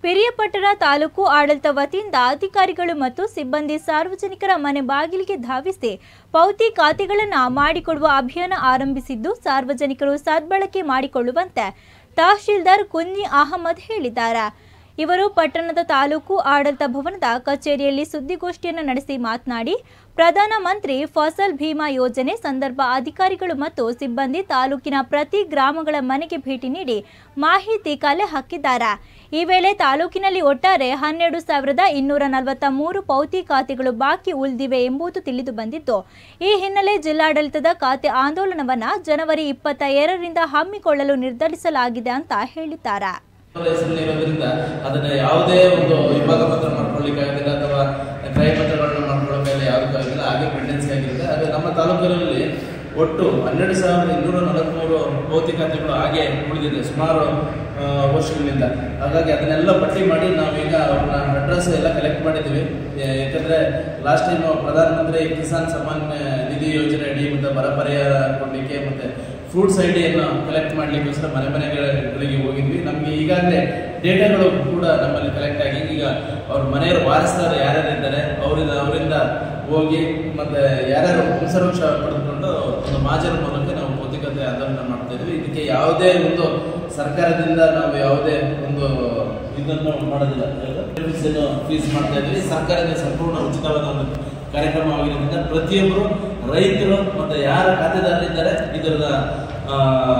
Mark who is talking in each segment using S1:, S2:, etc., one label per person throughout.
S1: ಪಿರಿಯಪಟ್ಟಣ ತಾಲೂಕು ಆಡಳಿತ ವತಿಯಿಂದ ಅಧಿಕಾರಿಗಳು ಮತ್ತು ಸಿಬ್ಬಂದಿ ಸಾರ್ವಜನಿಕರ ಮನೆ ಬಾಗಿಲಿಗೆ ಧಾವಿಸಿ ಪೌತಿ ಖಾತೆಗಳನ್ನು ಮಾಡಿಕೊಡುವ ಅಭಿಯಾನ ಆರಂಭಿಸಿದ್ದು ಸಾರ್ವಜನಿಕರು ಸದ್ಬಳಕೆ ಮಾಡಿಕೊಳ್ಳುವಂತೆ ತಹಶೀಲ್ದಾರ್ ಕುನ್ನಿ ಅಹಮದ್ ಹೇಳಿದ್ದಾರೆ ಇವರು ಪಟ್ಟಣದ ತಾಲೂಕು ಆಡಳಿತ ಭವನದ ಕಚೇರಿಯಲ್ಲಿ ಸುದ್ದಿಗೋಷ್ಠಿಯನ್ನು ನಡೆಸಿ ಮಾತನಾಡಿ ಪ್ರಧಾನಮಂತ್ರಿ ಫಸಲ್ ಭೀಮಾ ಯೋಜನೆ ಸಂದರ್ಭ ಅಧಿಕಾರಿಗಳು ಮತ್ತು ಸಿಬ್ಬಂದಿ ತಾಲೂಕಿನ ಪ್ರತಿ ಗ್ರಾಮಗಳ ಮನೆಗೆ ಭೇಟಿ ನೀಡಿ ಮಾಹಿತಿ ಕಲೆ ಹಾಕಿದ್ದಾರೆ ಈ ವೇಳೆ ತಾಲೂಕಿನಲ್ಲಿ ಒಟ್ಟಾರೆ ಹನ್ನೆರಡು ಸಾವಿರದ ಇನ್ನೂರ ನಲವತ್ತ ಮೂರು ಪೌತಿ ಖಾತೆಗಳು ಬಾಕಿ ಉಳಿದಿವೆ ಎಂಬುದು ತಿಳಿದು ಬಂದಿತ್ತು ಈ ಹಿನ್ನೆಲೆ ಜಿಲ್ಲಾಡಳಿತದ ಖಾತೆ ಆಂದೋಲನವನ್ನ ಜನವರಿ ಇಪ್ಪತ್ತ ಎರಡರಿಂದ ಹಮ್ಮಿಕೊಳ್ಳಲು ನಿರ್ಧರಿಸಲಾಗಿದೆ ಅಂತ ಹೇಳಿದ್ದಾರೆ
S2: ಅವರ ಹೆಸರಲ್ಲಿ ಇರೋದ್ರಿಂದ ಅದನ್ನ ಯಾವುದೇ ಒಂದು ವಿಭಾಗ ಪತ್ರ ಮಾಡ್ಕೊಳ್ಳಿಕ್ಕಾಗೋದಿಲ್ಲ ಅಥವಾ ಕ್ರಯ ಪತ್ರಗಳನ್ನ ಮಾಡ್ಕೊಳ್ಳೋಕ್ಕಾಗಲ್ಲ ಯಾವುದಕ್ಕಾಗಿಲ್ಲ ಹಾಗೆ ಪೆಂಡೆನ್ಸಿ ಆಗಿರುತ್ತೆ ಹಾಗೆ ನಮ್ಮ ತಾಲೂಕಿನಲ್ಲಿ ಒಟ್ಟು ಹನ್ನೆರಡು ಸಾವಿರದ ಇನ್ನೂರ ನಲವತ್ತ್ಮೂರು ಭೌತಿಕ ಖಾತೆಗಳು ಹಾಗೆ ಉಳಿದಿದೆ ಸುಮಾರು ಆ, ವರ್ಷಗಳಿಂದ ಹಾಗಾಗಿ ಅದನ್ನೆಲ್ಲ ಪಟ್ಟಿ ಮಾಡಿ ನಾವೀಗ ಅವ್ರನ್ನ ಅಡ್ರೆಸ್ ಎಲ್ಲ ಕಲೆಕ್ಟ್ ಮಾಡಿದ್ದೀವಿ ಯಾ- ಯಾಕಂದ್ರೆ ಲಾಸ್ಟ್ ಟೈಮ್ ಪ್ರಧಾನಮಂತ್ರಿ ಕಿಸಾನ್ ಸಮ್ಮಾನ್ ನಿಧಿ ಯೋಜನೆ ಅಡಿ ಮತ್ತೆ ಬರ ಪರಿಹಾರ ಕೊಡಲಿಕ್ಕೆ ಮತ್ತೆ ಫ್ರೂಟ್ಸ್ ಐಡಿಯನ್ನು ಕಲೆಕ್ಟ್ ಮಾಡ್ಲಿಕ್ಕೋಸ್ಕರ ಮನೆ ಮನೆಗಳಿಗೆ ಹೋಗಿದ್ವಿ ನಮಗೆ ಈಗಾಗಲೇ ಡೇಟಾಗಳು ಕೂಡ ನಮ್ಮಲ್ಲಿ ಕಲೆಕ್ಟ್ ಆಗಿ ಈಗ ಅವ್ರ ಮನೆಯವರ ವಾರಸ್ದಾರ ಯಾರ್ಯಾರು ಇದ್ದಾರೆ ಅವರಿಂದ ಅವರಿಂದ ಹೋಗಿ ಮತ್ತೆ ಯಾರ್ಯಾರು ವಂಶವೃಕ್ಷ ಪಡೆದುಕೊಂಡು ಒಂದು ಮಾಜರ ಮೂಲಕ ನಾವು ಭೌತಿಕತೆ ಆಂದೋಲನ ಮಾಡ್ತಾ ಇದ್ವಿ ಇದಕ್ಕೆ ಯಾವುದೇ ಒಂದು ಸರ್ಕಾರದಿಂದ ನಾವು ಯಾವುದೇ ಒಂದು ಇದನ್ನು ಮಾಡೋದಿಲ್ಲ ಫೀಸ್ ಮಾಡ್ತಾ ಇದ್ವಿ ಸರ್ಕಾರದಿಂದ ಸಂಪೂರ್ಣ ಉಚಿತವಾದ ಒಂದು ಕಾರ್ಯಕ್ರಮವಾಗಿರೋದ್ರಿಂದ ಪ್ರತಿಯೊಬ್ಬರು ರೈತರು ಮತ್ತೆ ಯಾರ ಖಾತೆದಾರರಿದ್ದಾರೆ ಇದರದ ಆ,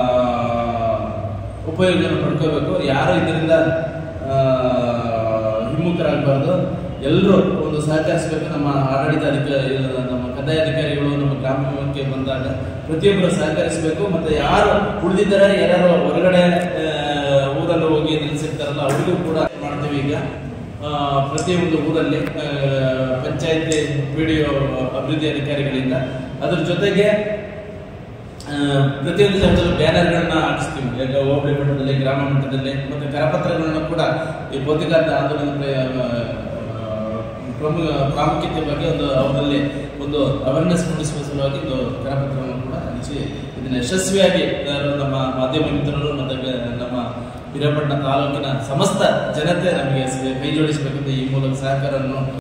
S2: ಉಪಯೋಗವನ್ನು ಪಡ್ಕೋಬೇಕು ಯಾರು ಇದರಿಂದ ಆ, ಹಿಮ್ಮುಖರಾಗಬಾರ್ದು ಎಲ್ಲರೂ ಒಂದು ಸಹಕರಿಸಬೇಕು ನಮ್ಮ ಆಡಳಿತ ಅಧಿಕಾರಿ ನಮ್ಮ ಕಂದಾಯ ಅಧಿಕಾರಿಗಳು ನಮ್ಮ ಗ್ರಾಮಕ್ಕೆ ಬಂದಾಗ ಪ್ರತಿಯೊಬ್ಬರು ಸಹಕರಿಸಬೇಕು ಮತ್ತೆ ಯಾರು ಉಳಿದಿದ್ದಾರೆ ಯಾರು ಹೊರಗಡೆ ಆ, ಊರಲ್ಲಿ ಹೋಗಿ ನಿಲ್ಲಿಸಿರ್ತಾರಲ್ಲ ಅವರಿಗೂ ಕೂಡ ಮಾಡ್ತೀವಿ ಈಗ ಆ, ಪ್ರತಿಯೊಂದು ಊರಲ್ಲಿ ಆ, ಪಂಚಾಯತಿ ವಿಡಿಯೋ ಅಭಿವೃದ್ಧಿ ಅಧಿಕಾರಿಗಳಿಂದ ಅದ್ರ ಜೊತೆಗೆ ಆ, ಪ್ರತಿಯೊಂದು ಜಾಗದಲ್ಲೂ ಬ್ಯಾನರ್ಗಳನ್ನ ಹಾಕಿಸ್ತೀವಿ ಈಗ ಹೋಬಳಿ ಮಟ್ಟದಲ್ಲಿ ಗ್ರಾಮ ಮಟ್ಟದಲ್ಲಿ ಮತ್ತೆ ಕರಪತ್ರಗಳನ್ನ ಕೂಡ ಈ ಭೌತಿಕಾಂತ ಆಂದೋಲನ ಪ್ರಮುಖ ಪ್ರಾಮುಖ್ಯತೆ ಬಗ್ಗೆ ಒಂದು ಅವರಲ್ಲಿ ಒಂದು ಅವೇರ್ನೆಸ್ ಮೂಡಿಸುವ ಸಲುವಾಗಿ ಒಂದು ಕರಪತ್ರವನ್ನು ಕೂಡ ಹಂಚಿ ಇದನ್ನ ಯಶಸ್ವಿಯಾಗಿ ಯಾರು ನಮ್ಮ ಮಾಧ್ಯಮ ಮಿತ್ರರು ಮತ್ತೆ ಗ- ನಮ್ಮ ಹಿರೇಪಟ್ಟಣ ತಾಲೂಕಿನ ಸಮಸ್ತ ಜನತೆ ನಮಗೆ ಸ- ಕೈ ಜೋಡಿಸಬೇಕಂತ ಈ ಮೂಲಕ ಸಹಕಾರವನ್ನು